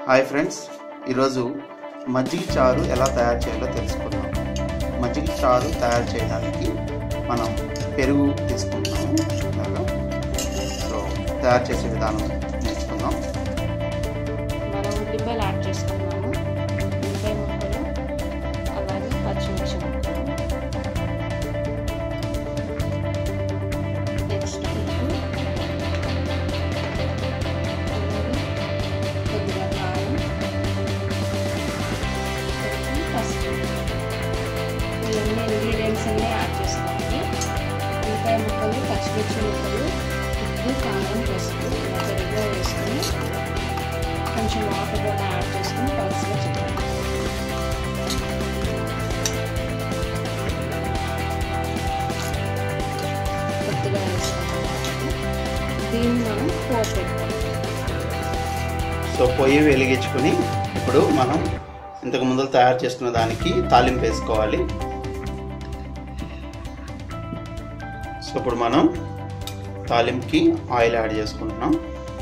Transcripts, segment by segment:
hi friends ఈరోజు మజ్జిగ చారు ఎలా తయారు చేయాలో తెలుసుకుందాం మజ్జిగ చారు తయారు చేయడానికి మనం పెరుగు తీసుకుంటున్నాము ఇలాగా సో తయారు చేసే విధానం నేర్చుకుందాం మనం ఉల్లిపాయలు యాడ్ చేసుకున్నాము ఉల్లిపాయ ముక్కలు అలాగే పచ్చిమిర్చి ముక్కలు నెక్స్ట్ ఉప్పు అలాగే కొద్దిగా కారం కొంచెం పసుపు ఇవన్నీ ఇంగ్రీడియంట్స్ అన్నీ యాడ్ చేసుకోవాలి ఉల్లిపాయ ముక్కలు పచ్చిమిర్చి ముక్కలు ఉప్పు కారం పసుపు ఇలా పెరుగులో వేసుకొని కొంచెం వాటర్ కూడా యాడ్ చేసుకుని పలుసుగా చేయాలి కొద్దిగా వేసుకోవాలి దీన్ని మనం పోపు పెట్టుకోవాలి సో పొయ్యి వెలిగించుకుని ఇప్పుడు మనం ఇంతకు ముందు తయారు చేసుకున్న దానికి తాలింపు వేసుకోవాలి సో ఇప్పుడు మనం తాలింపుకి ఆయిల్ యాడ్ చేసుకుంటున్నాం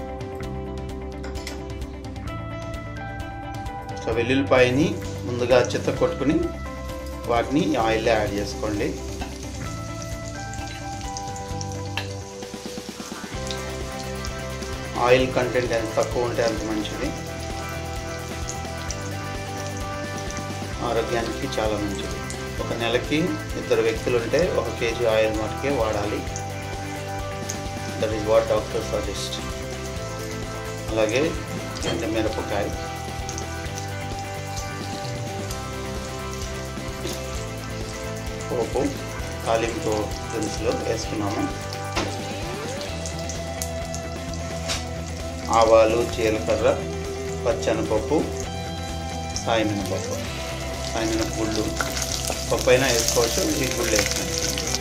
సో వెల్లుల్లిపాయని ముందుగా చిత్త కొట్టుకుని వాటిని ఆయిల్లో యాడ్ చేసుకోండి ఆయిల్ కంటెంట్ ఎంత తక్కువ ఉంటే అంత మంచిది ఆరోగ్యానికి చాలా మంచిది ఒక నెలకి ఇద్దరు వ్యక్తులు ఉంటే ఒక కేజీ ఆయిల్ మటుకే వాడాలి that is what doctor suggest అలాగే ఎండు మిరపకాయ పోపు తాలింపు దినుసులు వేసుకున్నాము ఆవాలు జీలకర్ర పచ్చనపప్పు సాయమినపప్పు సాయమిన గుళ్ళు పప్పు అయినా వేసుకోవచ్చు ఈ గుళ్ళు వేసుకోవచ్చు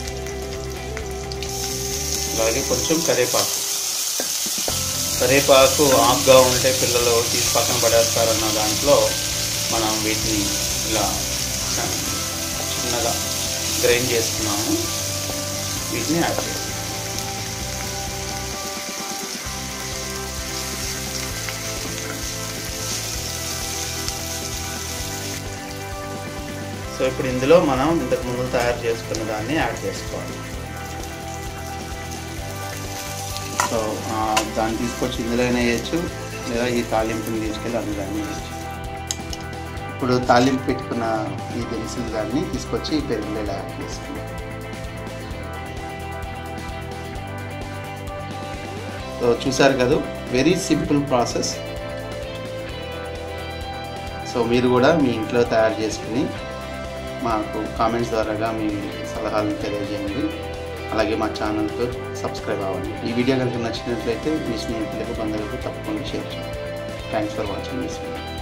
అలాగే కొంచెం కరివేపాకు కరివేపాకు ఆకుగా ఉంటే పిల్లలు తీసి పక్కన పడేస్తారన్న దాంట్లో మనం వీటిని ఇలా చిన్నగా గ్రైండ్ చేసుకున్నాము వీటిని యాడ్ చేస్తాం సో ఇప్పుడు ఇందులో మనం ఇంతకు ముందు తయారు చేసుకున్న దాన్ని యాడ్ చేసుకోవాలి సో దాన్ని తీసుకొచ్చి ఇందులోనే వేయచ్చు లేదా ఈ తాలింపుని తీసుకెళ్ళి అందులోనే వేయచ్చు ఇప్పుడు తాలింపు పెట్టుకున్న ఈ దినుసులు దాన్ని తీసుకొచ్చి ఈ పెరుగులో యాడ్ చేసుకున్నాం సో చూసారు కదా వెరీ సింపుల్ ప్రాసెస్ సో మీరు కూడా మీ ఇంట్లో తయారు చేసుకుని మాకు కామెంట్స్ ద్వారాగా మీ సలహాలను తెలియజేయండి అలాగే మా ఛానల్కు సబ్స్క్రైబ్ అవ్వండి ఈ వీడియో కనుక నచ్చినట్లయితే మీ స్నేహితులకు బంధువులకు తప్పకుండా షేర్ చేయండి thanks for watching this video